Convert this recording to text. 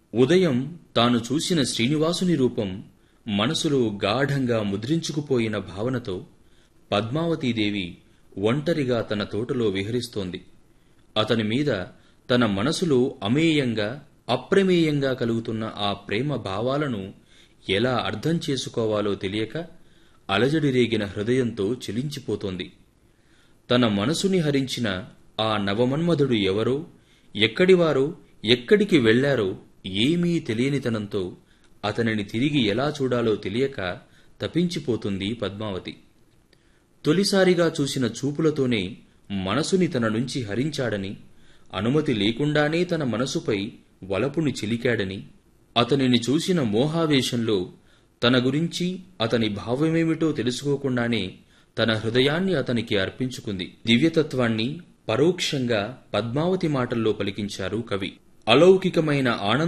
ఉదయం తాను చూసిన శ్రీనివాసుని రూపం మనసులో గాఢంగా ముద్రించుకుపోయిన భావనతో పద్మావతీదేవి ఒంటరిగా తన తోటలో విహరిస్తోంది అతని మీద తన మనసులో అమేయంగా అప్రమేయంగా కలుగుతున్న ఆ ప్రేమ భావాలను ఎలా అర్థం చేసుకోవాలో తెలియక అలజడి రేగిన హృదయంతో చెలించిపోతోంది తన మనసుని హరించిన ఆ నవమన్మధుడు ఎవరో ఎక్కడివారో ఎక్కడికి వెళ్లారో ఏమీ తెలియనితనంతో అతనిని తిరిగి ఎలా చూడాలో తెలియక తపించిపోతుంది పద్మావతి తొలిసారిగా చూసిన చూపులతోనే మనసుని తన నుంచి హరించాడని అనుమతి లేకుండానే తన మనసుపై వలపుని చిలికాడని అతనిని చూసిన మోహావేశంలో తన గురించి అతని భావమేమిటో తెలుసుకోకుండానే తన హృదయాన్ని అతనికి అర్పించుకుంది దివ్యతత్వాన్ని పరోక్షంగా పద్మావతి మాటల్లో పలికించారు కవి అలౌకికమైన ఆనంద